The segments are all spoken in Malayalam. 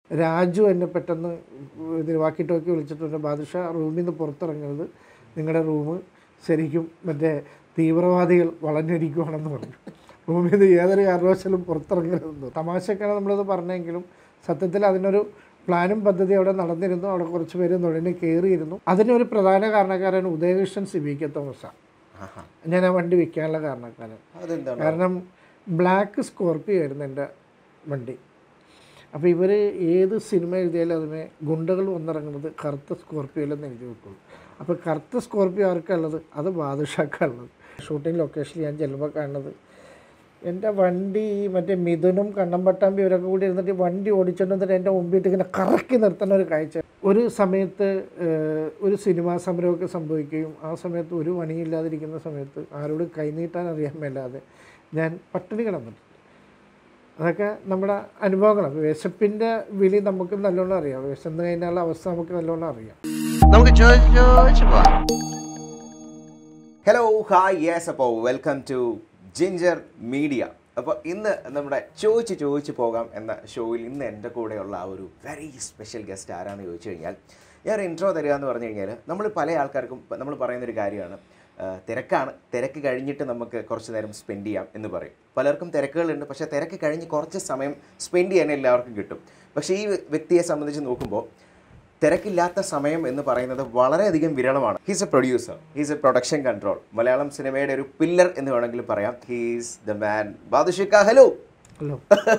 രാജു എന്നെ പെട്ടെന്ന് ഇതിൽ വാക്കി ടോക്കി വിളിച്ചിട്ടുണ്ട് ബാദുഷ റൂമിൽ നിന്ന് പുറത്തിറങ്ങരുത് നിങ്ങളുടെ റൂം ശരിക്കും മറ്റേ തീവ്രവാദികൾ വളഞ്ഞിരിക്കുവാണെന്ന് പറഞ്ഞു റൂമിൽ നിന്ന് ഏതൊരു കാരണവശാലും പുറത്തിറങ്ങരുതെന്ന് തമാശക്കാണ് നമ്മളത് പറഞ്ഞെങ്കിലും സത്യത്തിൽ അതിനൊരു പ്ലാനും പദ്ധതി അവിടെ നടന്നിരുന്നു അവിടെ കുറച്ച് പേര് നുഴഞ്ഞ് കയറിയിരുന്നു അതിനൊരു പ്രധാന കാരണക്കാരൻ ഉദയകൃഷ്ണൻ സിബിക്ക തോമസാണ് ആഹാ. ഞാൻ ആ വണ്ടി വിൽക്കാനുള്ള കാരണക്കാരൻ അതെന്താണ് കാരണം ബ്ലാക്ക് സ്കോർപ്പിയോ ആയിരുന്നു എൻ്റെ വണ്ടി അപ്പോൾ ഇവർ ഏത് സിനിമ എഴുതിയാലും അതിനെ ഗുണ്ടകൾ വന്നിറങ്ങുന്നത് കറുത്ത സ്കോർപ്പിയോയിലെന്ന് എഴുതി വെക്കുള്ളൂ അപ്പോൾ കറുത്ത സ്കോർപ്പിയോ ആർക്കുള്ളത് അത് ബാദുഷാക്കാണുള്ളത് ഷൂട്ടിംഗ് ലൊക്കേഷനിൽ ഞാൻ ചെല്ലുമ്പോൾ കാണുന്നത് എൻ്റെ വണ്ടി മറ്റേ മിഥുനും കണ്ണം പട്ടാമ്പി ഇവരൊക്കെ കൂടി ഇരുന്നിട്ട് വണ്ടി ഓടിച്ചുകൊണ്ട് വന്നിട്ട് എൻ്റെ മുമ്പിട്ട് ഇങ്ങനെ കറക്കി നിർത്തുന്ന ഒരു കാഴ്ച ഒരു സമയത്ത് ഏഹ്, ഒരു സിനിമാ സമരമൊക്കെ സംഭവിക്കുകയും ആ സമയത്ത് ഒരു പണിയില്ലാതിരിക്കുന്ന സമയത്ത് ആരോട് കൈനീട്ടാൻ അറിയാൻ മേലാതെ ഞാൻ പട്ടിണി കിടന്നിട്ടുണ്ട് അതൊക്കെ നമ്മുടെ അനുഭവങ്ങളാണ് വിശപ്പിൻ്റെ വിളി നമുക്ക് നല്ലോണം അറിയാം വിശന്ന് കഴിഞ്ഞാലുള്ള അവസ്ഥ നമുക്ക് നല്ലോണം അറിയാം നമുക്ക് ചോദിച്ച് ചോദിച്ച് പോവാം ഹലോ ഹായ് യെസ് അപ്പോൾ വെൽക്കം ടു ജിഞ്ചർ മീഡിയ അപ്പോൾ ഇന്ന് നമ്മുടെ ചോദിച്ച് ചോദിച്ച് പോകാം എന്ന ഷോയിൽ ഇന്ന് എൻ്റെ കൂടെയുള്ള ആ ഒരു വെരി സ്പെഷ്യൽ ഗസ്റ്റ് ആരാന്ന് ചോദിച്ചു കഴിഞ്ഞാൽ ഞാൻ ഒരു ഇൻട്രോ തരിക എന്ന് പറഞ്ഞു കഴിഞ്ഞാൽ നമ്മൾ പല ആൾക്കാർക്കും നമ്മൾ പറയുന്നൊരു കാര്യമാണ് ആ, തിരക്കാണ് തിരക്ക് കഴിഞ്ഞിട്ട് നമുക്ക് കുറച്ച് നേരം സ്പെൻഡ് ചെയ്യാം എന്ന് പറയും പലർക്കും തിരക്കുകളുണ്ട് പക്ഷേ തിരക്ക് കഴിഞ്ഞ് കുറച്ച് സമയം സ്പെൻഡ് ചെയ്യാൻ എല്ലാവർക്കും കിട്ടും പക്ഷേ ഈ വ്യക്തിയെ സംബന്ധിച്ച് നോക്കുമ്പോൾ തിരക്കില്ലാത്ത സമയം എന്ന് പറയുന്നത് വളരെയധികം വിരളമാണ് he's a producer he's a production control Malayalam സിനിമയുടെ ഒരു പില്ലർ എന്ന് വേണമെങ്കിൽ പറയാം ഹീസ് ദ മാൻ ബാദുഷിക്ക ഹലോ ഹലോ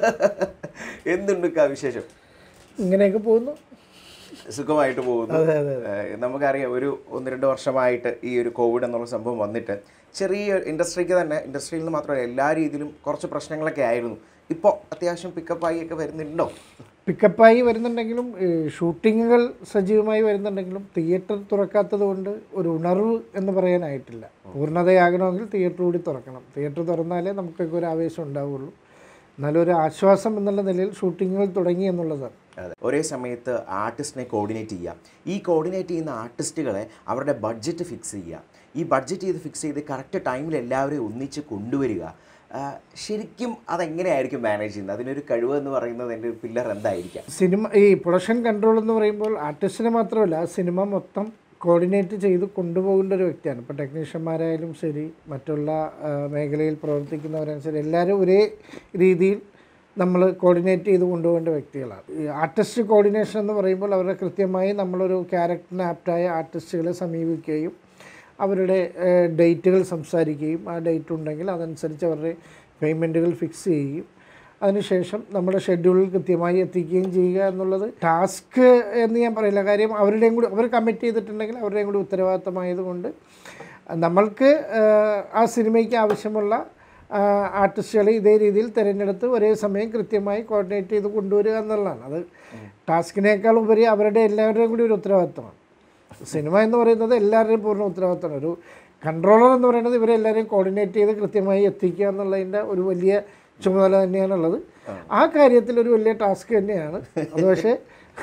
എന്തുണ്ട് ക്കാ വിശേഷം ഇങ്ങനെയൊക്കെ പോകുന്നു സുഖമായിട്ട് പോകുന്നു അതെ അതെ ഏഹ് നമുക്കറിയാം ഒരു ഒന്ന് രണ്ട് വർഷമായിട്ട് ഈ ഒരു കോവിഡ് എന്നുള്ള സംഭവം വന്നിട്ട് ചെറിയ ഇൻഡസ്ട്രിക്ക് തന്നെ ഇൻഡസ്ട്രിയിൽ നിന്ന് മാത്രമല്ല എല്ലാ രീതിയിലും കുറച്ച് പ്രശ്നങ്ങളൊക്കെ ആയിരുന്നു ഇപ്പോൾ അത്യാവശ്യം പിക്കപ്പായി ഒക്കെ വരുന്നുണ്ടോ പിക്കപ്പായി വരുന്നുണ്ടെങ്കിലും ഈ ഷൂട്ടിങ്ങുകൾ സജീവമായി വരുന്നുണ്ടെങ്കിലും തിയേറ്റർ തുറക്കാത്തത് കൊണ്ട് ഒരു ഉണർവ് എന്ന് പറയാനായിട്ടില്ല പൂർണ്ണതയാകണമെങ്കിൽ തിയേറ്റർ കൂടി തുറക്കണം തിയേറ്റർ തുറന്നാലേ നമുക്കൊക്കെ ഒരു ആവേശം ഉണ്ടാവുള്ളൂ എന്നാലും ഒരു ആശ്വാസം എന്നുള്ള നിലയിൽ ഷൂട്ടിങ്ങുകൾ തുടങ്ങി എന്നുള്ളതാണ് അതെ ഒരേ സമയത്ത് ആർട്ടിസ്റ്റിനെ കോർഡിനേറ്റ് ചെയ്യുക ഈ കോർഡിനേറ്റ് ചെയ്യുന്ന ആർട്ടിസ്റ്റുകളെ അവരുടെ ബഡ്ജറ്റ് ഫിക്സ് ചെയ്യുക ഈ ബഡ്ജറ്റ് ചെയ്ത് ഫിക്സ് ചെയ്ത് കറക്റ്റ് ടൈമിൽ എല്ലാവരെയും ഒന്നിച്ച് കൊണ്ടുവരിക ആ, ശരിക്കും അതെങ്ങനെയായിരിക്കും മാനേജ് ചെയ്യുന്നത് അതിനൊരു കഴിവ് എന്ന് പറയുന്നത് എൻ്റെ ഒരു പില്ലർ എന്തായിരിക്കാം സിനിമ ഈ പ്രൊഡക്ഷൻ കൺട്രോൾ എന്ന് പറയുമ്പോൾ ആർട്ടിസ്റ്റിനെ മാത്രമല്ല ആ സിനിമ മൊത്തം കോർഡിനേറ്റ് ചെയ്ത് കൊണ്ടുപോകേണ്ട ഒരു വ്യക്തിയാണ് ഇപ്പോൾ ടെക്നീഷ്യന്മാരായാലും ശരി മറ്റുള്ള ആ, മേഖലയിൽ പ്രവർത്തിക്കുന്നവരായാലും ശരി എല്ലാവരും ഒരേ രീതിയിൽ നമ്മൾ കോർഡിനേറ്റ് ചെയ്ത് കൊണ്ടുപോകേണ്ട വ്യക്തികളാണ് ഈ ആർട്ടിസ്റ്റ് കോർഡിനേഷൻ എന്ന് പറയുമ്പോൾ അവരുടെ കൃത്യമായി നമ്മളൊരു ക്യാരക്ടറിന് ആപ്റ്റായ ആർട്ടിസ്റ്റുകളെ സമീപിക്കുകയും അവരുടെ ഡേറ്റുകൾ സംസാരിക്കുകയും ആ ഡേറ്റ് ഉണ്ടെങ്കിൽ അതനുസരിച്ച് അവരുടെ പേയ്മെൻറ്റുകൾ ഫിക്സ് ചെയ്യുകയും അതിനുശേഷം നമ്മുടെ ഷെഡ്യൂളിൽ കൃത്യമായി എത്തിക്കുകയും ചെയ്യുക എന്നുള്ളത് ടാസ്ക് എന്ന് ഞാൻ പറയില്ല കാര്യം അവരുടെയും കൂടി അവർ കമ്മിറ്റ് ചെയ്തിട്ടുണ്ടെങ്കിൽ അവരുടെയും കൂടി ഉത്തരവാദിത്തമായതുകൊണ്ട് നമ്മൾക്ക് ആഹ്, ആ സിനിമയ്ക്ക് ആവശ്യമുള്ള ആഹ്, ആർട്ടിസ്റ്റുകളെ ഇതേ രീതിയിൽ തിരഞ്ഞെടുത്ത് ഒരേ സമയം കൃത്യമായി കോർഡിനേറ്റ് ചെയ്ത് കൊണ്ടുവരിക എന്നുള്ളതാണ് അത് ടാസ്കിനേക്കാൾ ഉപരി അവരുടെ എല്ലാവരുടെയും കൂടി ഒരു ഉത്തരവാദിത്തമാണ് സിനിമ എന്ന് പറയുന്നത് എല്ലാവരുടെയും പൂർണ്ണ ഉത്തരവാദിത്തമാണ് ഒരു കൺട്രോളർ എന്ന് പറയുന്നത് ഇവരെല്ലാവരെയും കോർഡിനേറ്റ് ചെയ്ത് കൃത്യമായി എത്തിക്കുക എന്നുള്ളതിൻ്റെ ഒരു വലിയ ചുമതല തന്നെയാണുള്ളത് ആ കാര്യത്തിൽ ഒരു വലിയ ടാസ്ക് തന്നെയാണ് അത് പക്ഷേ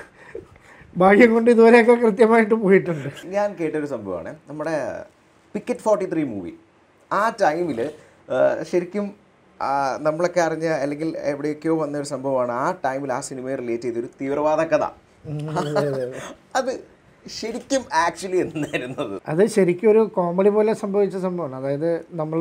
ഭാഗ്യം കൊണ്ട് ഇതുവരെയൊക്കെ കൃത്യമായിട്ട് പോയിട്ടുണ്ട് ഞാൻ കേട്ടൊരു സംഭവമാണ് നമ്മുടെ പിക്കറ്റ് ഫോർട്ടി ത്രീ മൂവി ആ ടൈമിൽ ശരിക്കും ആ, നമ്മളൊക്കെ അറിഞ്ഞ അല്ലെങ്കിൽ എവിടെയൊക്കെയോ വന്ന ഒരു സംഭവമാണ് ആ ടൈമിൽ ആ സിനിമയെ റിലേറ്റ് ചെയ്തൊരു തീവ്രവാദ കഥ അത് ശരിക്കും ആക്ച്വലി എന്തായിരുന്നത് അത് ശരിക്കും ഒരു കോമഡി പോലെ സംഭവിച്ച സംഭവമാണ് അതായത് നമ്മൾ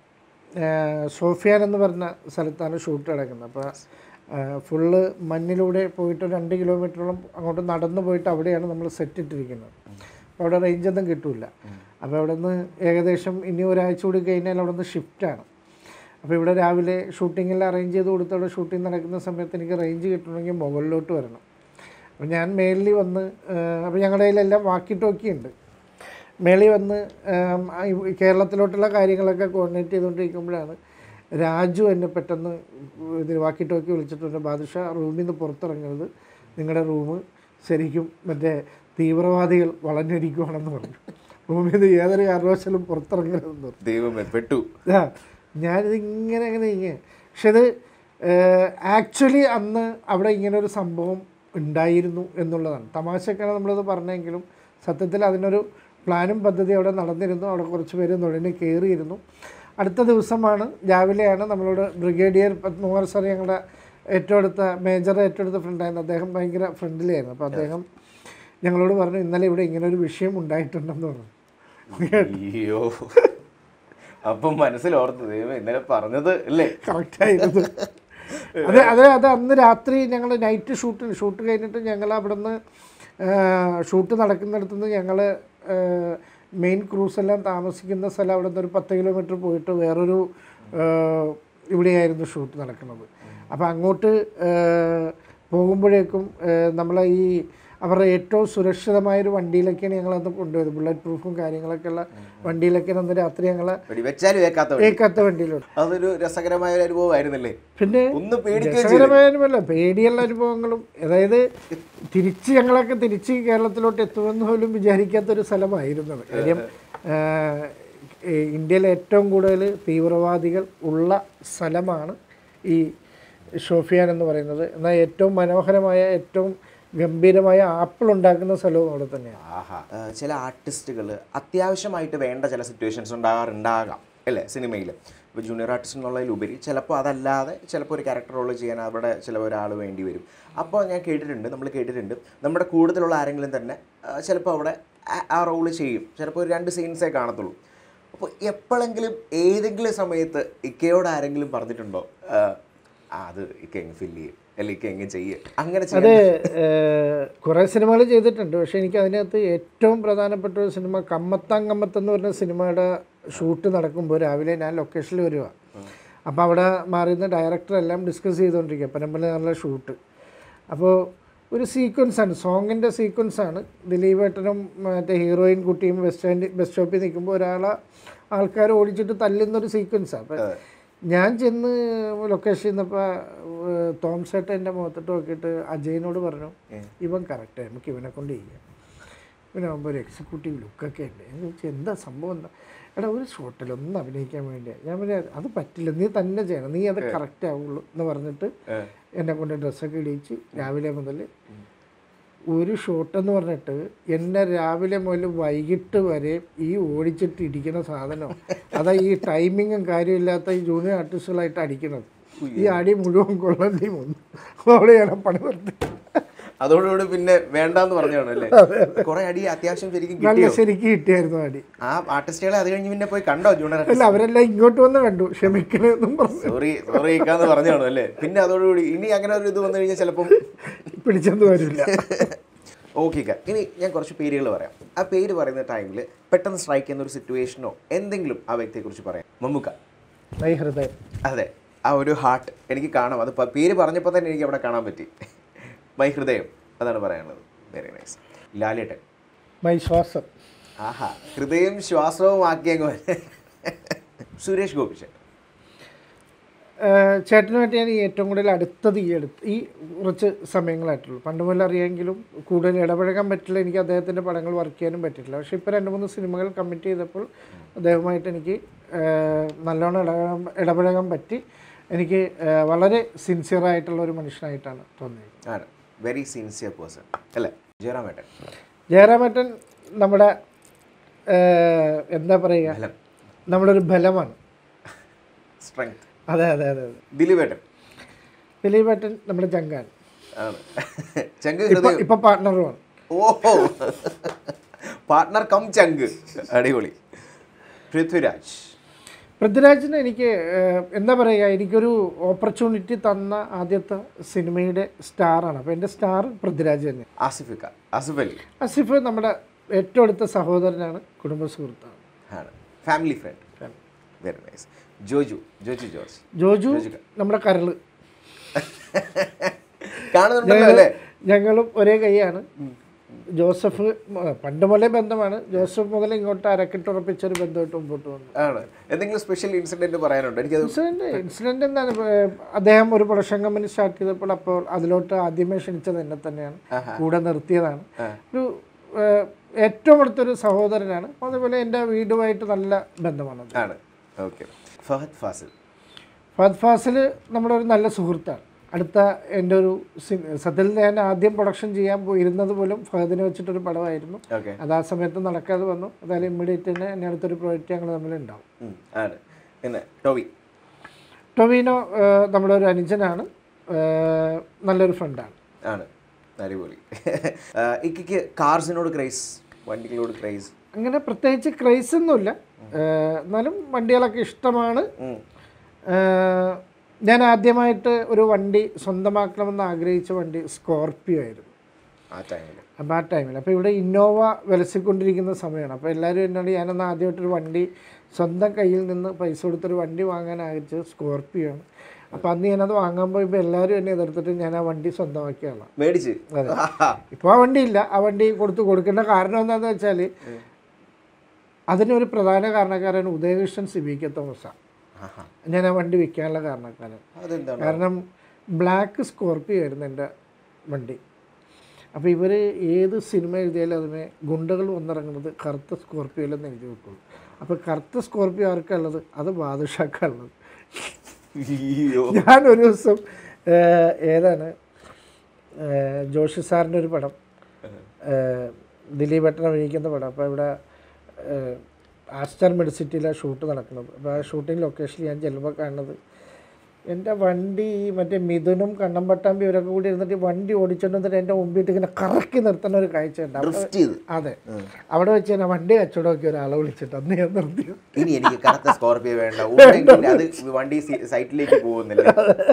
സോഫിയാൻ എന്ന് പറഞ്ഞ സ്ഥലത്താണ് ഷൂട്ട് നടക്കുന്നത് അപ്പോൾ ഫുള്ള് മഞ്ഞിലൂടെ പോയിട്ട് ഒരു രണ്ട് കിലോമീറ്ററോളം അങ്ങോട്ട് നടന്നു പോയിട്ട് അവിടെയാണ് നമ്മൾ സെറ്റ് ഇട്ടിരിക്കുന്നത് അപ്പോൾ അവിടെ റേഞ്ചൊന്നും കിട്ടില്ല അപ്പോൾ അവിടെ നിന്ന് ഏകദേശം ഇനി ഒരാഴ്ച കൂടി കഴിഞ്ഞാൽ അവിടെ നിന്ന് ഷിഫ്റ്റാണ് അപ്പോൾ ഇവിടെ രാവിലെ ഷൂട്ടിങ്ങെല്ലാം അറേഞ്ച് ചെയ്ത് കൊടുത്ത് അവിടെ ഷൂട്ടിംഗ് നടക്കുന്ന സമയത്ത് എനിക്ക് റേഞ്ച് കിട്ടണമെങ്കിൽ മുകളിലോട്ട് വരണം അപ്പോൾ ഞാൻ മേളിൽ വന്ന് അപ്പോൾ ഞങ്ങളുടെ കയ്യിലെല്ലാം വാക്കി ടോക്കി ഉണ്ട് മേളിൽ വന്ന് ആം, ആ ഈ കേരളത്തിലോട്ടുള്ള കാര്യങ്ങളൊക്കെ കോർഡിനേറ്റ് ചെയ്തുകൊണ്ടിരിക്കുമ്പോഴാണ് രാജു എന്നെ പെട്ടെന്ന് ഇതിൽ വാക്കി ടോക്കി വിളിച്ചിട്ടുണ്ട് ബാദുഷ റൂമിൽ നിന്ന് പുറത്തിറങ്ങരുത് നിങ്ങളുടെ റൂം ശരിക്കും മറ്റേ തീവ്രവാദികൾ വളഞ്ഞിരിക്കുവാണെന്ന് പറഞ്ഞു റൂമിൽ നിന്ന് ഏതൊരു കാരണവശാലും പുറത്തിറങ്ങരുതെന്ന് പറഞ്ഞു ദൈവമേ പെട്ടു ആ ഞാനിത് ഇങ്ങനെ ഇങ്ങനെ ഇങ്ങനെ പക്ഷെ ഇത് ആക്ച്വലി അന്ന് അവിടെ ഇങ്ങനെ ഒരു സംഭവം ഉണ്ടായിരുന്നു എന്നുള്ളതാണ് തമാശക്കാണ് നമ്മളത് പറഞ്ഞെങ്കിലും സത്യത്തിൽ അതിനൊരു പ്ലാനും പദ്ധതി അവിടെ നടന്നിരുന്നു അവിടെ കുറച്ച് പേര് നുഴഞ്ഞ് കയറിയിരുന്നു അടുത്ത ദിവസമാണ് രാവിലെയാണ് നമ്മളോട് ബ്രിഗേഡിയർ പത്മകുമാർ സാർ ഞങ്ങളുടെ ഏറ്റവും അടുത്ത മേജർ ഏറ്റവും അടുത്ത ഫ്രണ്ടായിരുന്നു അദ്ദേഹം ഭയങ്കര ഫ്രണ്ട്ലി ആയിരുന്നു അപ്പോൾ അദ്ദേഹം ഞങ്ങളോട് പറഞ്ഞു ഇന്നലെ ഇവിടെ ഇങ്ങനെ ഒരു വിഷയം ഉണ്ടായിട്ടുണ്ടെന്ന് പറഞ്ഞു അയ്യോ അപ്പം മനസ്സിലോർത്ത് ദൈവം ഇന്നലെ പറഞ്ഞത് അല്ലേ കറക്റ്റായിരുന്നു അത് അത് അത് അന്ന് രാത്രി ഞങ്ങൾ നൈറ്റ് ഷൂട്ട് ഷൂട്ട് കഴിഞ്ഞിട്ട് ഞങ്ങൾ അവിടെ നിന്ന് ഷൂട്ട് നടക്കുന്നിടത്തു നിന്ന് ഞങ്ങൾ മെയിൻ ക്രൂസ് എല്ലാം താമസിക്കുന്ന സ്ഥലം അവിടെ നിന്ന് ഒരു പത്ത് കിലോമീറ്റർ പോയിട്ട് വേറൊരു ആ, ഇവിടെയായിരുന്നു ഷൂട്ട് നടക്കുന്നത് അപ്പോൾ അങ്ങോട്ട് ആ, പോകുമ്പോഴേക്കും നമ്മളെ ഈ അവരുടെ ഏറ്റവും സുരക്ഷിതമായൊരു വണ്ടിയിലൊക്കെയാണ് ഞങ്ങളന്ന് കൊണ്ടുപോയത് ബുള്ളറ്റ് പ്രൂഫും കാര്യങ്ങളൊക്കെ ഉള്ള വണ്ടിയിലൊക്കെയാണ് അന്ന് രാത്രി ഞങ്ങൾ വെടി വെച്ചാലും ഏക്കാത്ത വഴി. ഏക്കാത്ത വണ്ടിയിലോട്ട് അതൊരു രസകരമായ ഒരു അനുഭവമായിരുന്നല്ലേ പിന്നെ ഒന്ന് പേടിക്കുകയും ചെയ്തു രസകരമായതുമല്ല പേടിയുള്ള അനുഭവങ്ങളും അതായത് തിരിച്ച് ഞങ്ങളൊക്കെ തിരിച്ച് കേരളത്തിലോട്ട് എത്തുമെന്ന് പോലും വിചാരിക്കാത്തൊരു സ്ഥലമായിരുന്നത് കാര്യം ആ, ഈ ഇന്ത്യയിലെ ഏറ്റവും കൂടുതൽ തീവ്രവാദികൾ ഉള്ള സ്ഥലമാണ് ഈ ഷോഫിയാൻ എന്ന് പറയുന്നത് എന്നാൽ ഏറ്റവും മനോഹരമായ ഏറ്റവും ഗംഭീരമായ ആപ്പിൾ ഉണ്ടാക്കുന്ന സ്ഥലവും അവിടെ തന്നെയാണ് ആഹാ ആ, ചില ആർട്ടിസ്റ്റുകൾ അത്യാവശ്യമായിട്ട് വേണ്ട ചില സിറ്റുവേഷൻസ് ഉണ്ടാകാറുണ്ടാകാം അല്ലേ സിനിമയിൽ ഇപ്പോൾ ജൂനിയർ ആർട്ടിസ്റ്റ് എന്നുള്ളതിലുപരി ചിലപ്പോൾ അതല്ലാതെ ചിലപ്പോൾ ഒരു ക്യാരക്ടർ റോൾ ചെയ്യാൻ അവിടെ ചില ഒരാൾ വേണ്ടി വരും അപ്പോൾ ഞാൻ കേട്ടിട്ടുണ്ട് നമ്മൾ കേട്ടിട്ടുണ്ട് നമ്മുടെ കൂടുതലുള്ള ആരെങ്കിലും തന്നെ ആ, ചിലപ്പോൾ അവിടെ ആ- ആ റോള് ചെയ്യും ചിലപ്പോൾ ഒരു രണ്ട് സീൻസേ കാണത്തുള്ളൂ അപ്പോൾ എപ്പോഴെങ്കിലും ഏതെങ്കിലും സമയത്ത് ഇക്കയോട് ആരെങ്കിലും പറഞ്ഞിട്ടുണ്ടോ ആ, ആ, അത് ഇക്ക എങ്ങ് ഫില്ല് ചെയ്യും അല്ലെങ്കിൽ ഇക്ക എങ്ങ് ചെയ്യും അങ്ങനെ അത് ചെയ്യാൻ കുറേ സിനിമകൾ ചെയ്തിട്ടുണ്ട് പക്ഷേ എനിക്ക് അതിനകത്ത് ഏറ്റവും പ്രധാനപ്പെട്ട ഒരു സിനിമ കമ്മത്താം കമ്മത്ത് എന്ന് പറഞ്ഞ സിനിമയുടെ ഷൂട്ട് നടക്കുമ്പോൾ രാവിലെ ഞാൻ ലൊക്കേഷനിൽ വരിക അപ്പോൾ അവിടെ മാറിയിരുന്ന ഡയറക്ടർ എല്ലാം ഡിസ്കസ് ചെയ്തുകൊണ്ടിരിക്കുക പനമ്പല നല്ല ഷൂട്ട് അപ്പോൾ ഒരു സീക്വൻസാണ് സോങ്ങിൻ്റെ സീക്വൻസാണ് ദിലീപ് ഏട്ടനും മറ്റേ ഹീറോയിൻ കുട്ടിയും ബസ് സ്റ്റാൻഡ് ബസ് സ്റ്റോപ്പിൽ നിൽക്കുമ്പോൾ ഒരാളെ ആൾക്കാർ ഓടിച്ചിട്ട് തല്ലുന്നൊരു സീക്വൻസാണ് അപ്പം ഞാൻ ചെന്ന് ലൊക്കേഷൻ ചെന്നപ്പോൾ തോംസേട്ടൻ എൻ്റെ മുഖത്തിട്ട് നോക്കിയിട്ട് അജയനോട് പറഞ്ഞു ഇവൻ കറക്റ്റ് നമുക്ക് ഇവനെ കൊണ്ട് ചെയ്യാം ഇവനാകുമ്പോൾ ഒരു എക്സിക്യൂട്ടീവ് ലുക്കൊക്കെ ഉണ്ട് ഞാൻ ചോദിച്ചു എന്താ സംഭവം എന്താ എടാ ഒരു ഷോട്ടിൽ ഒന്ന് അഭിനയിക്കാൻ വേണ്ടിയാണ് ഞാൻ പിന്നെ അത് പറ്റില്ല നീ തന്നെ ചെയ്യണം നീ അത് കറക്റ്റ് ആവുള്ളൂ എന്ന് പറഞ്ഞിട്ട് എന്നെ കൊണ്ട് ഡ്രസ്സൊക്കെ ഇടിയിച്ച് രാവിലെ മുതൽ ഒരു ഷോട്ട് എന്ന് പറഞ്ഞിട്ട് എന്നെ രാവിലെ മുതൽ വൈകിട്ട് വരെ ഈ ഓടിച്ചിട്ട് ഇടിക്കുന്ന സാധനം അതാ ഈ ടൈമിങ്ങും കാര്യമില്ലാത്ത ഈ ജൂനിയർ ആർട്ടിസ്റ്റുകളായിട്ട് അടിക്കുന്നത് ഈ അടി മുഴുവൻ കൊള്ളണ്ടി വന്നു അവിടെ ഞാൻ പണി നിർത്തി അതോടുകൂടി പിന്നെ വേണ്ടാന്ന് പറഞ്ഞാണ് അല്ലേ കുറെ അടി അത്യാവശ്യം ശരിക്കും നല്ല കിട്ടിയോ ശരിക്കും കിട്ടിയായിരുന്നു അടി ആ ആർട്ടിസ്റ്റുകളെ അത് കഴിഞ്ഞ് പിന്നെ പോയി കണ്ടോ ജൂനിയർ അല്ല അവരെല്ലാം ഇങ്ങോട്ട് വന്ന് കണ്ടു ക്ഷമിക്കണമെന്നും പറഞ്ഞു സോറി സോറി ഇക്കാന്ന് പറഞ്ഞാണോ അല്ലേ പിന്നെ അതോടുകൂടി ഇനി അങ്ങനെ ഒരു ഇത് വന്നു കഴിഞ്ഞാൽ ചിലപ്പം പിടിച്ചെന്ന് വരില്ല ഓക്കെ ഇനി ഞാൻ കുറച്ച് പേരുകൾ പറയാം ആ പേര് പറയുന്ന ടൈമിൽ പെട്ടെന്ന് സ്ട്രൈക്ക് ചെയ്യുന്ന ഒരു സിറ്റുവേഷനോ എന്തെങ്കിലും ആ വ്യക്തിയെക്കുറിച്ച് പറയാം മമ്മൂക്ക മൈ ഹൃദയം അതെ ആ ഒരു ഹാർട്ട് എനിക്ക് കാണാം അത് പ- പേര് പറഞ്ഞപ്പോൾ തന്നെ എനിക്ക് അവിടെ കാണാൻ പറ്റി മൈ ഹൃദയം അതാണ് പറയാനുള്ളത് വെരി നൈസ് ലാലേട്ടൻ മൈ ശ്വാസം ആഹാ ഹൃദയം ശ്വാസവും ആക്കിയങ്ങ് വരെ. സുരേഷ് ഗോപിച്ചൻ ഏഹ് ചേട്ടനുമായിട്ട് ഞാൻ ഈ ഏറ്റവും കൂടുതൽ അടുത്തത് ഈ അടുത്ത് ഈ കുറച്ച് സമയങ്ങളായിട്ടുള്ളൂ പണ്ട് മുതൽ അറിയാമെങ്കിലും കൂടുതൽ ഇടപഴകാൻ പറ്റില്ല എനിക്ക് അദ്ദേഹത്തിൻ്റെ പടങ്ങൾ വർക്ക് ചെയ്യാനും പറ്റിയിട്ടില്ല പക്ഷേ ഇപ്പോൾ രണ്ട് മൂന്ന് സിനിമകൾ കമ്മിറ്റ് ചെയ്തപ്പോൾ അദ്ദേഹമായിട്ട് എനിക്ക് ഏഹ് നല്ലോണം ഇടപഴകാൻ ഇടപഴകാൻ പറ്റി എനിക്ക് ഏഹ് വളരെ സിൻസിയറായിട്ടുള്ള ഒരു മനുഷ്യനായിട്ടാണ് തോന്നിയത് ആണ് വെരി സിൻസിയർ പേഴ്സൺ അല്ലേ ജയറാമേട്ടൻ ജയറാമേട്ടൻ നമ്മുടെ ഏഹ് എന്താ പറയുക ബലം നമ്മുടെ ഒരു ബലമാണ് സ്ട്രെങ്ത് അതെ അതെ അതെ അതെ ദിലീപേട്ടൻ ദിലീപേട്ടൻ നമ്മുടെ ചങ്കാൻ ആണ് ചങ്ക് ഇപ്പൊ ഹൃദയം ഇപ്പൊ പാർട്ട്ണറുമാണ് ഓഹോ പാർട്ട്ണർ കം ചങ്ക് അടിപൊളി പൃഥ്വിരാജ് പൃഥ്വിരാജിന് എനിക്ക് ഏഹ്, എന്താ പറയുക എനിക്കൊരു ഓപ്പർച്യൂണിറ്റി തന്ന ആദ്യത്തെ സിനിമയുടെ സ്റ്റാറാണ് അപ്പോൾ എൻ്റെ സ്റ്റാർ പൃഥ്വിരാജ് തന്നെ ആസിഫിക്ക ആസിഫ് അലി അസിഫ് നമ്മുടെ ഏറ്റവും അടുത്ത സഹോദരനാണ് കുടുംബ സുഹൃത്താണ് ആണ് family friend very nice Joju Joju George Joju നമ്മുടെ കരള് കാണുന്നുണ്ടല്ലോ അല്ലേ ഞങ്ങളും ഒരേ കൈയാണ് ജോസഫ് മ- പണ്ട് മുതലേ ബന്ധമാണ് ജോസഫ് മുതൽ ഇങ്ങോട്ട് അരക്കിട്ടുറപ്പിച്ചൊരു ബന്ധമായിട്ട് മുമ്പോട്ട് വന്നു ആണ് എന്തെങ്കിലും സ്പെഷ്യൽ ഇൻസിഡന്റ് പറയാനുണ്ടോ എനിക്കത് ഇൻസിഡന്റ് ഇൻസിഡന്റ് എന്താണ് ഏഹ് അദ്ദേഹം ഒരു പ്രൊഡക്ഷൻ കമ്പനി സ്റ്റാർട്ട് ചെയ്തപ്പോൾ അപ്പോൾ അതിലോട്ട് ആദ്യമേ ക്ഷണിച്ചത് എന്നെ തന്നെയാണ് കൂടെ നിർത്തിയതാണ് ഒരു ഏഹ് ഏറ്റവും അടുത്തൊരു സഹോദരനാണ് അതേപോലെ എൻ്റെ വീടുമായിട്ട് നല്ല ബന്ധമാണ് അത്. ആണ് ഓക്കെ ഫഹദ് ഫാസിൽ ഫഹദ് ഫാസിൽ നമ്മുടെ ഒരു നല്ല സുഹൃത്താണ് അടുത്ത എൻ്റെ ഒരു സി- സത്യത്തിൽ ഞാൻ ആദ്യം പ്രൊഡക്ഷൻ ചെയ്യാൻ പോയിരുന്നത് പോലും ഫഹദിനെ വെച്ചിട്ടൊരു പടമായിരുന്നു ഓക്കെ അത് ആ സമയത്ത് നടക്കാതെ വന്നു അതായത് ഇമ്മീഡിയറ്റ് തന്നെ എന്നെ അടുത്തൊരു പ്രോജക്റ്റ് ഞങ്ങൾ തമ്മിലുണ്ടാവും ആണ് പിന്നെ ടോവി ടൊവിനോ ഏഹ്, നമ്മുടെ ഒരു അനുജനാണ് ഏഹ്, നല്ലൊരു ഫ്രണ്ടാണ് ആണ് അടിപൊളി ഇക്കയ്ക്ക് കാർസിനോട് ക്രൈസ് വണ്ടികളോട് ക്രൈസ് അങ്ങനെ പ്രത്യേകിച്ച് ക്രൈസ് ഒന്നുമില്ല ഏഹ്, എന്നാലും വണ്ടികളൊക്കെ ഇഷ്ടമാണ് ഏഹ്, ഞാൻ ആദ്യമായിട്ട് ഒരു വണ്ടി സ്വന്തമാക്കണമെന്ന് ആഗ്രഹിച്ച വണ്ടി സ്കോർപ്പിയോ ആയിരുന്നു ആ ടൈമിൽ അപ്പോൾ ആ ടൈമിൽ അപ്പോൾ ഇവിടെ ഇന്നോവ വിലസിക്കൊണ്ടിരിക്കുന്ന സമയമാണ് അപ്പോൾ എല്ലാവരും എന്നോട് ഞാനൊന്ന് ആദ്യമായിട്ടൊരു വണ്ടി സ്വന്തം കയ്യിൽ നിന്ന് പൈസ കൊടുത്തൊരു വണ്ടി വാങ്ങാൻ ആഗ്രഹിച്ചത് സ്കോർപ്പിയോ ആണ് അപ്പോൾ അന്ന് ഞാനത് വാങ്ങാൻ പോയപ്പോൾ എല്ലാവരും എന്നെ എതിർത്തിട്ട് ഞാൻ ആ വണ്ടി സ്വന്തമാക്കിയാണ് മേടിച്ച് ഇപ്പോൾ ആ വണ്ടി ഇല്ല ആ വണ്ടി കൊടുത്ത് കൊടുക്കേണ്ട കാരണം എന്താണെന്ന് വെച്ചാൽ അതിനൊരു പ്രധാന കാരണക്കാരൻ ഉദയകൃഷ്ണൻ സിബിക്ക തോമസാണ് ആഹാ. ഞാൻ ആ വണ്ടി വിൽക്കാനുള്ള കാരണക്കാരൻ അതെന്താണ് കാരണം ബ്ലാക്ക് സ്കോർപ്പിയോ ആയിരുന്നു എൻ്റെ വണ്ടി അപ്പോൾ ഇവർ ഏത് സിനിമ എഴുതിയാലും അതിനെ ഗുണ്ടകൾ വന്നിറങ്ങുന്നത് കറുത്ത സ്കോർപ്പിയോയിലെന്ന് എഴുതി വെക്കുള്ളൂ അപ്പോൾ കറുത്ത സ്കോർപ്പിയോ ആർക്കുള്ളത് അത് ബാദുഷാക്കുള്ളത് അയ്യോ ഞാൻ ഒരു ദിവസം ഏഹ്, ഏതാണ് ഏഹ്, ജോഷി സാറിൻ്റെ ഒരു പടം ഏഹ്, ദിലീപ് ഏട്ടൻ അഭിനയിക്കുന്ന പടം അപ്പോൾ ഇവിടെ ഏഹ്, ആസ്റ്റാർ മെഡിസിറ്റിയിലാണ് ഷൂട്ട് നടക്കുന്നത് അപ്പോൾ ആ ഷൂട്ടിംഗ് ലൊക്കേഷനിൽ ഞാൻ ചെല്ലുമ്പോൾ കാണുന്നത് എൻ്റെ വണ്ടി മറ്റേ മിഥുനും കണ്ണം പട്ടാമ്പി ഇവരൊക്കെ കൂടി ഇരുന്നിട്ട് ഈ വണ്ടി ഓടിച്ചോണ്ട് വന്നിട്ട് എൻ്റെ മുമ്പിട്ട് ഇങ്ങനെ കറക്കി നിർത്തുന്ന ഒരു കാഴ്ച ഉണ്ട് അവിടെ ഡ്രിഫ്റ്റ് ചെയ്ത് അതെ അവിടെ വെച്ച് തന്നെ വണ്ടി കച്ചവടമൊക്കെ ഒരാളെ വിളിച്ചിട്ട് അന്ന് ഞാൻ നിർത്തി ഇനി എനിക്ക് കറുത്ത സ്കോർപ്പിയോ വേണ്ട ഉണ്ടെങ്കിൽ അത് വണ്ടി സി- സൈറ്റിലേക്ക് പോകുന്നില്ല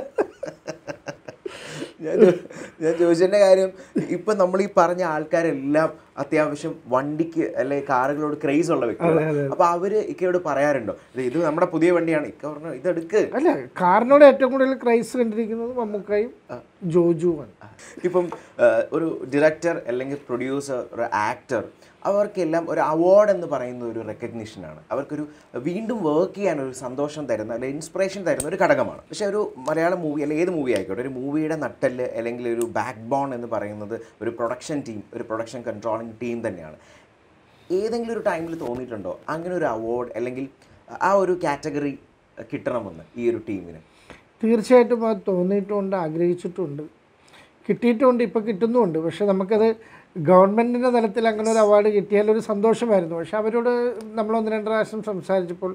ഞാൻ ചോ- ഞാൻ ചോദിച്ചതിന്റെ കാര്യം ഇപ്പൊ നമ്മൾ ഈ പറഞ്ഞ ആൾക്കാരെല്ലാം അത്യാവശ്യം വണ്ടിക്ക് അല്ലെ കാറുകളോട് ക്രേസ് ഉള്ള വ്യക്തികളാണ് അപ്പൊ അവര് ഇക്കയോട് പറയാറുണ്ടോ "ഇത് ഇത് നമ്മുടെ പുതിയ വണ്ടിയാണ് ഇക്ക പറഞ്ഞു ഇതെടുക്ക് അല്ല കാറിനോട് ഏറ്റവും കൂടുതൽ ക്രൈസ് കണ്ടിരിക്കുന്നത് മമ്മൂക്കായും ജോജുവാണ് ഇപ്പം ആ, ഒരു ഡയറക്ടർ അല്ലെങ്കിൽ പ്രൊഡ്യൂസർ ഒരു ആക്ടർ അവർക്കെല്ലാം ഒരു അവാർഡ് എന്ന് പറയുന്ന ഒരു റെക്കഗ്നിഷനാണ് അവർക്കൊരു വീണ്ടും വർക്ക് ചെയ്യാൻ ഒരു സന്തോഷം തരുന്ന അല്ലെങ്കിൽ ഇൻസ്പിറേഷൻ തരുന്ന ഒരു ഘടകമാണ് പക്ഷേ ഒരു മലയാളം മൂവി അല്ലെങ്കിൽ ഏത് മൂവി ആയിക്കോട്ടെ ഒരു മൂവിയുടെ നട്ടല് അല്ലെങ്കിൽ ഒരു ബാക്ക് ബോൺ എന്ന് പറയുന്നത് ഒരു പ്രൊഡക്ഷൻ ടീം ഒരു പ്രൊഡക്ഷൻ കൺട്രോളിങ് ടീം തന്നെയാണ് ഏതെങ്കിലും ഒരു ടൈമിൽ തോന്നിയിട്ടുണ്ടോ അങ്ങനെ ഒരു അവാർഡ് അല്ലെങ്കിൽ ആ ഒരു കാറ്റഗറി കിട്ടണമെന്ന് ഈ ഒരു ടീമിന് തീർച്ചയായിട്ടും അത് തോന്നിയിട്ടുമുണ്ട് ആഗ്രഹിച്ചിട്ടുമുണ്ട് കിട്ടിയിട്ടുമുണ്ട് ഇപ്പോൾ കിട്ടുന്നുമുണ്ട് പക്ഷെ നമുക്കത് ഗവൺമെൻറ്റിൻ്റെ തലത്തിൽ അങ്ങനെ ഒരു അവാർഡ് കിട്ടിയാൽ ഒരു സന്തോഷമായിരുന്നു പക്ഷെ അവരോട് നമ്മൾ ഒന്ന് രണ്ട് പ്രാവശ്യം സംസാരിച്ചപ്പോൾ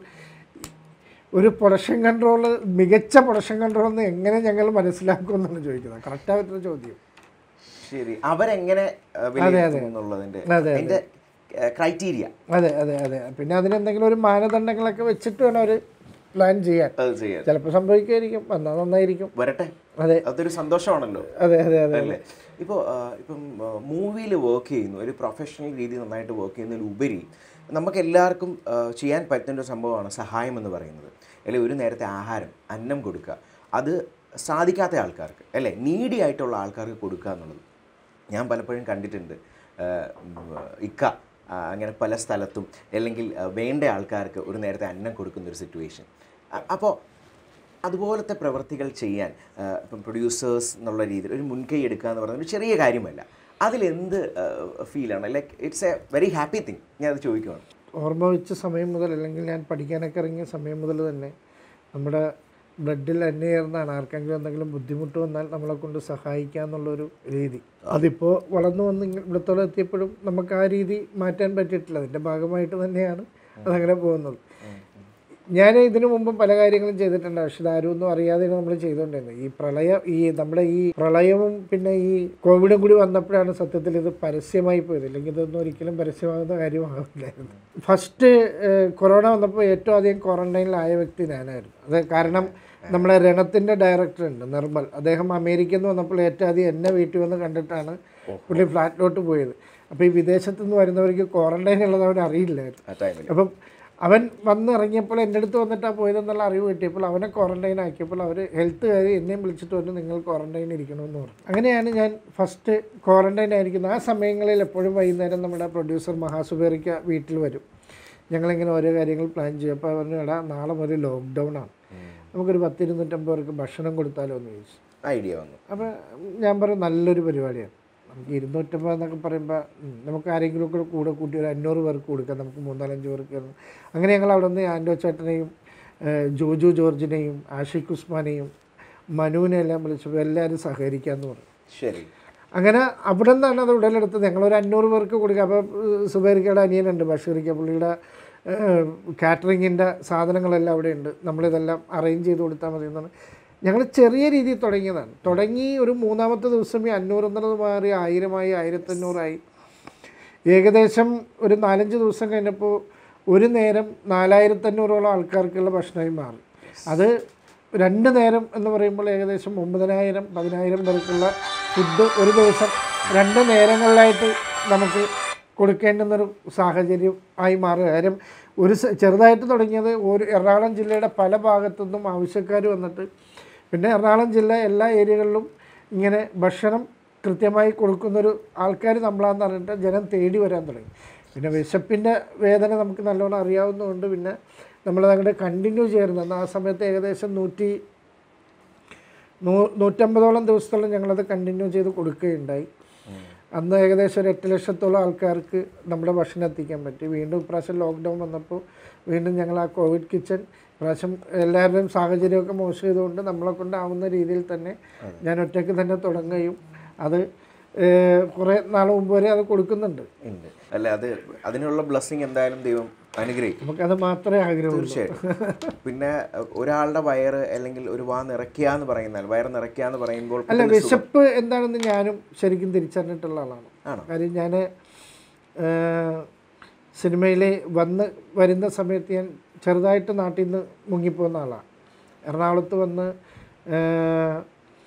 ഒരു പ്രൊഡക്ഷൻ കൺട്രോൾ മികച്ച പ്രൊഡക്ഷൻ കൺട്രോൾ എന്ന് എങ്ങനെ ഞങ്ങൾ മനസ്സിലാക്കുമെന്നാണ് ചോദിക്കുന്നത് കറക്റ്റായിട്ടൊരു ചോദ്യം ശരി അവരെങ്ങനെ ആ, വിലയിരുത്തും എന്നുള്ളതിന്റെ അതെ, അതിന്റെ ക്രൈറ്റീരിയ അതെ അതെ അതെ പിന്നെ അതിനെന്തെങ്കിലും ഒരു മാനദണ്ഡങ്ങളൊക്കെ വെച്ചിട്ട് വേണം അവർ പ്ലാൻ ചെയ്യാൻ അത് ചെയ്യാൻ ചിലപ്പോൾ സംഭവിക്കുമായിരിക്കും വന്നാൽ നന്നായിരിക്കും വരട്ടെ അതെ അതൊരു സന്തോഷമാണല്ലോ അതെ അതെ അതെ അല്ലേ ഇപ്പോൾ ഇപ്പം മൂവിയിൽ വർക്ക് ചെയ്യുന്നു ഒരു പ്രൊഫഷണൽ രീതി നന്നായിട്ട് വർക്ക് ചെയ്യുന്നതിലുപരി നമുക്ക് എല്ലാവർക്കും ആ, ചെയ്യാൻ പറ്റുന്ന ഒരു സംഭവമാണ് സഹായം എന്ന് പറയുന്നത് അല്ലെ ഒരു നേരത്തെ ആഹാരം അന്നം കൊടുക്കുക അത് സാധിക്കാത്ത ആൾക്കാർക്ക് അല്ലേ നീഡി ആയിട്ടുള്ള ആൾക്കാർക്ക് കൊടുക്കുക എന്നുള്ളത് ഞാൻ പലപ്പോഴും കണ്ടിട്ടുണ്ട് ആ, ഉം, ഇക്ക ആ, അങ്ങനെ പല സ്ഥലത്തും അല്ലെങ്കിൽ ആ, വേണ്ട ആൾക്കാർക്ക് ഒരു നേരത്തെ അന്നം കൊടുക്കുന്ന ഒരു സിറ്റുവേഷൻ അപ്പോൾ അതുപോലത്തെ പ്രവർത്തികൾ ചെയ്യാൻ ആ, ഇപ്പം പ്രൊഡ്യൂസേഴ്സ് എന്നുള്ള രീതിയിൽ ഒരു മുൻകൈ എടുക്കുക എന്ന് പറയുന്നത് ഒരു ചെറിയ കാര്യമല്ല അതിലെന്ത് ഫീലാണ് like it's a very happy thing ഞാൻ അത് ചോദിക്കുവാണ് ഓർമ്മ വെച്ച സമയം മുതൽ അല്ലെങ്കിൽ ഞാൻ പഠിക്കാനൊക്കെ ഇറങ്ങിയ സമയം മുതൽ തന്നെ നമ്മുടെ ബ്ലഡിൽ അന്വേർന്നാണ് ആർക്കെങ്കിലും എന്തെങ്കിലും ബുദ്ധിമുട്ട് വന്നാൽ നമ്മളെ കൊണ്ട് സഹായിക്കുക എന്നുള്ളൊരു രീതി അതിപ്പോൾ വളർന്നു വന്ന് ഇങ്ങ- ഇവിടത്തോളം എത്തിയപ്പോഴും നമുക്ക് ആ രീതി മാറ്റാൻ പറ്റിയിട്ടില്ല അതിൻ്റെ ഭാഗമായിട്ട് തന്നെയാണ് അതങ്ങനെ പോകുന്നത് ഞാൻ ഇതിനു മുമ്പും പല കാര്യങ്ങളും ചെയ്തിട്ടുണ്ട് പക്ഷെ ഇതാരും ഒന്നും അറിയാതെ നമ്മൾ ചെയ്തുകൊണ്ടിരുന്നത് ഈ പ്രളയം ഈ നമ്മുടെ ഈ പ്രളയവും പിന്നെ ഈ കോവിഡും കൂടി വന്നപ്പോഴാണ് സത്യത്തിൽ ഇത് പരസ്യമായി പോയത് അല്ലെങ്കിൽ ഇതൊന്നും ഒരിക്കലും പരസ്യമാകുന്ന കാര്യമാകില്ലായിരുന്നു ഫസ്റ്റ് കൊറോണ വന്നപ്പോൾ ഏറ്റവും അധികം ക്വാറന്റൈനിലായ വ്യക്തി ഞാനായിരുന്നു അത് കാരണം നമ്മുടെ രണത്തിൻ്റെ ഡയറക്ടർ ഉണ്ട് നിർമ്മൽ അദ്ദേഹം അമേരിക്കയിൽ നിന്ന് വന്നപ്പോൾ ഏറ്റവും അധികം എന്നെ വീട്ടിൽ വന്ന് കണ്ടിട്ടാണ് പുള്ളി ഫ്ലാറ്റിലോട്ട് പോയത് അപ്പോൾ ഈ വിദേശത്തു നിന്ന് വരുന്നവർക്ക് ക്വാറന്റൈൻ ഉള്ളത് അവൻ അറിയില്ലായിരുന്നു ആ ടൈമിൽ അപ്പം അവൻ വന്ന് ഇറങ്ങിയപ്പോൾ എൻ്റെ അടുത്ത് വന്നിട്ടാണ് പോയതെന്നുള്ള അറിവ് കിട്ടിയപ്പോൾ അവനെ ക്വാറന്റൈൻ ആക്കിയപ്പോൾ അവർ ഹെൽത്തുകാർ എന്നെയും വിളിച്ചിട്ട് പറഞ്ഞു നിങ്ങൾ ക്വാറന്റൈൻ ഇരിക്കണമെന്ന് പറഞ്ഞു അങ്ങനെയാണ് ഞാൻ ഫസ്റ്റ് ക്വാറന്റൈൻ ആയിരിക്കുന്നത് ആ സമയങ്ങളിൽ എപ്പോഴും വൈകുന്നേരം നമ്മുടെ പ്രൊഡ്യൂസർ മഹാസുബേറിക്ക വീട്ടിൽ വരും ഞങ്ങളിങ്ങനെ ഓരോ കാര്യങ്ങൾ പ്ലാൻ ചെയ്യും അപ്പോൾ പറഞ്ഞു എടാ നാളെ മുതൽ ലോക്ക്ഡൗൺ ആണ് നമുക്കൊരു പത്തിരുന്നൂറ്റമ്പത് പേർക്ക് ഭക്ഷണം കൊടുത്താലോ എന്ന് ചോദിച്ചു ഐഡിയ വന്നു അപ്പോൾ ഞാൻ പറയും നല്ലൊരു പരിപാടിയാണ് നമുക്ക് ഇരുന്നൂറ്റമ്പത് എന്നൊക്കെ പറയുമ്പോൾ ഉം, നമുക്ക് ആരെങ്കിലും ഒക്കെ കൂടെ കൂട്ടി ഒരു അഞ്ഞൂറ് പേർക്ക് കൊടുക്കാം നമുക്ക് മൂന്നാലഞ്ച് പേർക്ക് തരണം. അങ്ങനെ ഞങ്ങൾ അവിടെ നിന്ന് ആൻഡോ ചേട്ടനെയും ഏഹ്, ജോജു ജോർജിനെയും ആഷിഖ് ഉസ്മാനെയും മനുവിനെ എല്ലാം വിളിച്ചപ്പോൾ എല്ലാവരും സഹകരിക്കാമെന്ന് പറഞ്ഞു ശരി അങ്ങനെ അവിടെ നിന്നാണ് അത് ഉടലെടുത്തത് ഞങ്ങളൊരു അഞ്ഞൂറ് പേർക്ക് കൊടുക്കുക അപ്പോൾ സുബൈറിക്കയുടെ അനിയനുണ്ട് ബഷീറിക്ക പുള്ളിയുടെ കാറ്ററിങ്ങിൻ്റെ സാധനങ്ങളെല്ലാം അവിടെ ഉണ്ട് നമ്മളിതെല്ലാം അറേഞ്ച് ചെയ്ത് കൊടുത്താൽ മതി എന്നാണ് ഞങ്ങൾ ചെറിയ രീതിയിൽ തുടങ്ങിയതാണ് തുടങ്ങി ഒരു മൂന്നാമത്തെ ദിവസം ഈ അഞ്ഞൂറ് എന്നുള്ളത് മാറി ആയിരമായി ആയിരത്തഞ്ഞൂറായി ഏകദേശം ഒരു നാലഞ്ച് ദിവസം കഴിഞ്ഞപ്പോൾ ഒരു നേരം നാലായിരത്തഞ്ഞൂറോളം ആൾക്കാർക്കുള്ള ഭക്ഷണമായി മാറി അത് രണ്ട് നേരം എന്ന് പറയുമ്പോൾ ഏകദേശം ഒമ്പതിനായിരം പതിനായിരം പേർക്കുള്ള ഫുഡ് ഒരു ദിവസം രണ്ട് നേരങ്ങളിലായിട്ട് നമുക്ക് കൊടുക്കേണ്ടുന്നൊരു സാഹചര്യം ആയി മാറുക കാര്യം ഒരു സ- ചെറുതായിട്ട് തുടങ്ങിയത് ഒരു എറണാകുളം ജില്ലയുടെ പല ഭാഗത്തുനിന്നും ആവശ്യക്കാർ വന്നിട്ട് പിന്നെ എറണാകുളം ജില്ല എല്ലാ ഏരിയകളിലും ഇങ്ങനെ ഭക്ഷണം കൃത്യമായി കൊടുക്കുന്നൊരു ആൾക്കാർ നമ്മളാന്ന് പറഞ്ഞിട്ട് ജനം തേടി വരാൻ തുടങ്ങി പിന്നെ വിശപ്പിൻ്റെ വേദന നമുക്ക് നല്ലോണം അറിയാവുന്നതുകൊണ്ട് പിന്നെ നമ്മളത് അങ്ങോട്ട് കണ്ടിന്യൂ ചെയ്യുന്നത് ആ സമയത്ത് ഏകദേശം നൂറ്റി നൂ നൂറ്റമ്പതോളം ദിവസത്തോളം ഞങ്ങളത് കണ്ടിന്യൂ ചെയ്ത് കൊടുക്കുകയുണ്ടായി അന്ന് ഏകദേശം ഒരു എട്ട് ലക്ഷത്തോളം ആൾക്കാർക്ക് നമ്മുടെ ഭക്ഷണം എത്തിക്കാൻ പറ്റി വീണ്ടും ഇപ്രാവശ്യം ലോക്ക്ഡൗൺ വന്നപ്പോൾ വീണ്ടും ഞങ്ങൾ ആ കോവിഡ് കിച്ചൺ ഇപ്രാവശ്യം എല്ലാവരുടെയും സാഹചര്യമൊക്കെ മോശം ചെയ്തുകൊണ്ട് നമ്മളെ കൊണ്ടാവുന്ന രീതിയിൽ തന്നെ ഞാൻ ഒറ്റയ്ക്ക് തന്നെ തുടങ്ങുകയും അത് ഏഹ്, കുറേ നാൾ മുമ്പ് വരെ അത് കൊടുക്കുന്നുണ്ട് ഉണ്ട് അല്ല അത് അതിനുള്ള ബ്ലെസ്സിങ് എന്തായാലും ദൈവം അനുഗ്രഹിക്കും നമുക്കത് മാത്രമേ ആഗ്രഹമുള്ളൂ തീർച്ചയായും പിന്നെ അഹ്, ഒരാളുടെ വയറ് അല്ലെങ്കിൽ ഒരു വാ നിറയ്ക്കുക എന്ന് പറയുന്നാൽ വയറ് നിറയ്ക്കുക എന്ന് പറയുമ്പോൾ അല്ല വിശപ്പ് എന്താണെന്ന് ഞാനും ശരിക്കും തിരിച്ചറിഞ്ഞിട്ടുള്ള ആളാണ് ആണോ? കാര്യം ഞാൻ സിനിമയിൽ വന്ന് വരുന്ന സമയത്ത് ഞാൻ ചെറുതായിട്ട് നാട്ടിൽ നിന്ന് മുങ്ങിപ്പോകുന്ന ആളാണ് എറണാകുളത്ത് വന്ന് ഏഹ്,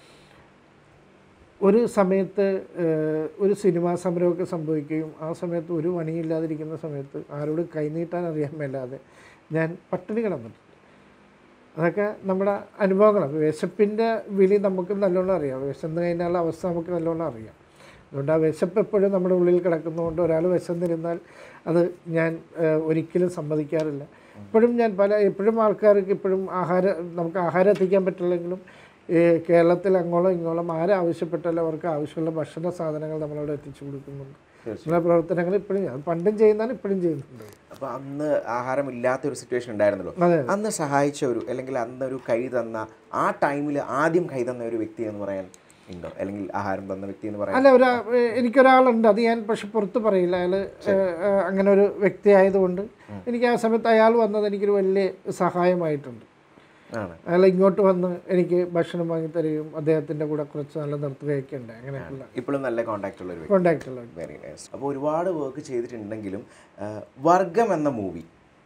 ഒരു സമയത്ത് ഏഹ്, ഒരു സിനിമാ സമരമൊക്കെ സംഭവിക്കുകയും ആ സമയത്ത് ഒരു പണിയില്ലാതിരിക്കുന്ന സമയത്ത് ആരോട് കൈനീട്ടാൻ അറിയാൻ മേലാതെ ഞാൻ പട്ടിണി കിടന്നിട്ടുണ്ട് അതൊക്കെ നമ്മുടെ അനുഭവങ്ങളാണ് വിശപ്പിൻ്റെ വിളി നമുക്ക് നല്ലോണം അറിയാം വിശന്ന് കഴിഞ്ഞാലുള്ള അവസ്ഥ നമുക്ക് നല്ലോണം അറിയാം അതുകൊണ്ട് ആ വിശപ്പ് എപ്പോഴും നമ്മുടെ ഉള്ളിൽ കിടക്കുന്നതുകൊണ്ട് ഒരാൾ വിശന്നിരുന്നാൽ അത് ഞാൻ ഏഹ്, ഒരിക്കലും സമ്മതിക്കാറില്ല ഇപ്പോഴും ഞാൻ പല എപ്പോഴും ആൾക്കാർക്ക് ഇപ്പോഴും ആഹാരം നമുക്ക് ആഹാരം എത്തിക്കാൻ പറ്റില്ലെങ്കിലും ഈ കേരളത്തിൽ അങ്ങോളം ഇങ്ങോളം ആരാവശ്യപ്പെട്ടാലും അവർക്ക് ആവശ്യമുള്ള ഭക്ഷണ സാധനങ്ങൾ നമ്മളവിടെ എത്തിച്ചു കൊടുക്കുന്നുണ്ട് നമ്മളെ പ്രവർത്തനങ്ങൾ ഇപ്പോഴും ഞാൻ പണ്ടും ചെയ്യുന്നതാണ് ഇപ്പോഴും ചെയ്യുന്നുണ്ട് അപ്പൊ അന്ന് ആഹാരമില്ലാത്ത ഒരു സിറ്റുവേഷൻ ഉണ്ടായിരുന്നല്ലോ അതെ അന്ന് സഹായിച്ച ഒരു അല്ലെങ്കിൽ അന്ന് ഒരു കൈ തന്ന ആ ടൈമിൽ ആദ്യം കൈ തന്ന ഒരു വ്യക്തി എന്ന് പറയാൻ ഉണ്ടോ അല്ലെങ്കിൽ ആഹാരം തന്ന വ്യക്തി എന്ന് പറയാൻ അല്ല ഒരു എനിക്കൊരാളുണ്ട് അത് ഞാൻ പക്ഷെ പുറത്ത് പറയില്ല അയാൾ അങ്ങനെ ഒരു വ്യക്തി ആയതുകൊണ്ട് എനിക്ക് ആ സമയത്ത് അയാൾ വന്നത് എനിക്കൊരു വലിയ സഹായമായിട്ടുണ്ട് ആണ് അയാൾ ഇങ്ങോട്ട് വന്ന് എനിക്ക് ഭക്ഷണം വാങ്ങി തരികയും അദ്ദേഹത്തിൻ്റെ കൂടെ കുറച്ച് നല്ല നിർത്തുകയൊക്കെ ഉണ്ട് അങ്ങനെയുള്ള ഇപ്പോഴും നല്ല കോണ്ടാക്ട് ഉള്ള ഒരു വ്യക്തി കോണ്ടാക്റ്റ് ഉള്ള വെരി നൈസ് അപ്പോൾ ഒരുപാട് വർക്ക് ചെയ്തിട്ടുണ്ടെങ്കിലും ആ, വർഗം എന്ന മൂവി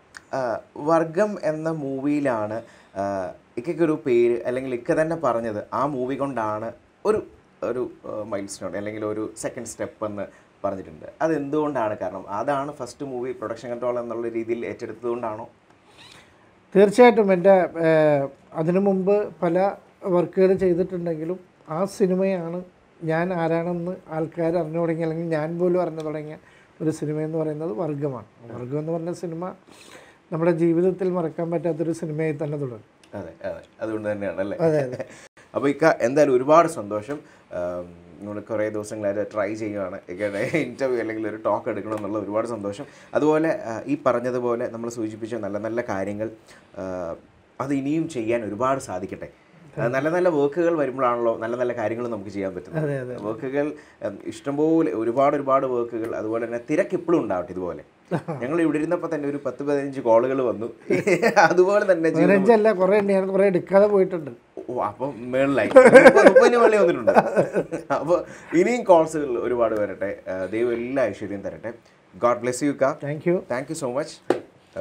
വർഗം എന്ന മൂവിയിലാണ് ഇക്കൊരു പേര് അല്ലെങ്കിൽ ഇക്ക തന്നെ പറഞ്ഞത് ആ മൂവി കൊണ്ടാണ് ഒരു ഒരു മൈൽ സ്റ്റോൺ അല്ലെങ്കിൽ ഒരു സെക്കൻഡ് സ്റ്റെപ്പ് എന്ന് പറഞ്ഞിട്ടുണ്ട് അത് എന്തുകൊണ്ടാണ് കാരണം അതാണ് ഫസ്റ്റ് മൂവി പ്രൊഡക്ഷൻ കൺട്രോൾ എന്നുള്ള രീതിയിൽ ഏറ്റെടുത്തതുകൊണ്ടാണോ തീർച്ചയായിട്ടും എൻ്റെ ഏഹ്, അതിനു മുമ്പ് പല വർക്കുകൾ ചെയ്തിട്ടുണ്ടെങ്കിലും ആ സിനിമയാണ് ഞാൻ ആരാണെന്ന് ആൾക്കാർ അറിഞ്ഞു തുടങ്ങി അല്ലെങ്കിൽ ഞാൻ പോലും അറിഞ്ഞു തുടങ്ങിയ ഒരു സിനിമ എന്ന് പറയുന്നത് വർഗമാണ് വർഗം എന്ന് പറഞ്ഞ സിനിമ നമ്മുടെ ജീവിതത്തിൽ മറക്കാൻ പറ്റാത്തൊരു സിനിമയായി തന്നെ തുടരും അതെ അതെ അതുകൊണ്ട് തന്നെയാണ് അല്ലേ അതെ അതെ അപ്പോൾ ഇക്ക എന്തായാലും ഒരുപാട് സന്തോഷം നമ്മൾ കുറേ ദിവസങ്ങളായിട്ട് ട്രൈ ചെയ്യുകയാണ് ഇക്കയുടെ ഇൻ്റർവ്യൂ അല്ലെങ്കിൽ ഒരു ടോക്ക് എടുക്കണം എന്നുള്ള ഒരുപാട് സന്തോഷം അതുപോലെ ആ, ഈ പറഞ്ഞതുപോലെ നമ്മൾ സൂചിപ്പിച്ച നല്ല നല്ല കാര്യങ്ങൾ ആ, അത് ഇനിയും ചെയ്യാൻ ഒരുപാട് സാധിക്കട്ടെ ആ, നല്ല നല്ല വർക്കുകൾ വരുമ്പോഴാണല്ലോ നല്ല നല്ല കാര്യങ്ങൾ നമുക്ക് ചെയ്യാൻ പറ്റുന്നത് അതെ, അതെ. വർക്കുകൾ ഉം, ഇഷ്ടംപോലെ ഒരുപാട് ഒരുപാട് വർക്കുകൾ അതുപോലെ തന്നെ തിരക്ക് ഇപ്പോഴും ഉണ്ടാവട്ടെ ഇതുപോലെ ഞങ്ങൾ ഇവിടെ ഇരുന്നപ്പോൾ തന്നെ ഒരു പത്ത് പതിനഞ്ച് കോളുകൾ വന്നു അതുപോലെ തന്നെ ജീവിതം പതിനഞ്ചല്ല കുറേ ഉണ്ട് ഞാൻ കുറേ എടുക്കാതെ പോയിട്ടുണ്ട് ഓ അപ്പം മേളിലായി മുപ്പത് മുപ്പതിന് മേളിൽ വന്നിട്ടുണ്ട് അപ്പോൾ ഇനിയും കോൾസുകൾ ഒരുപാട് വരട്ടെ ആ, ദൈവം എല്ലാ ഐശ്വര്യം തരട്ടെ ഗോഡ് ബ്ലെസ് യു കാ thank you thank you so much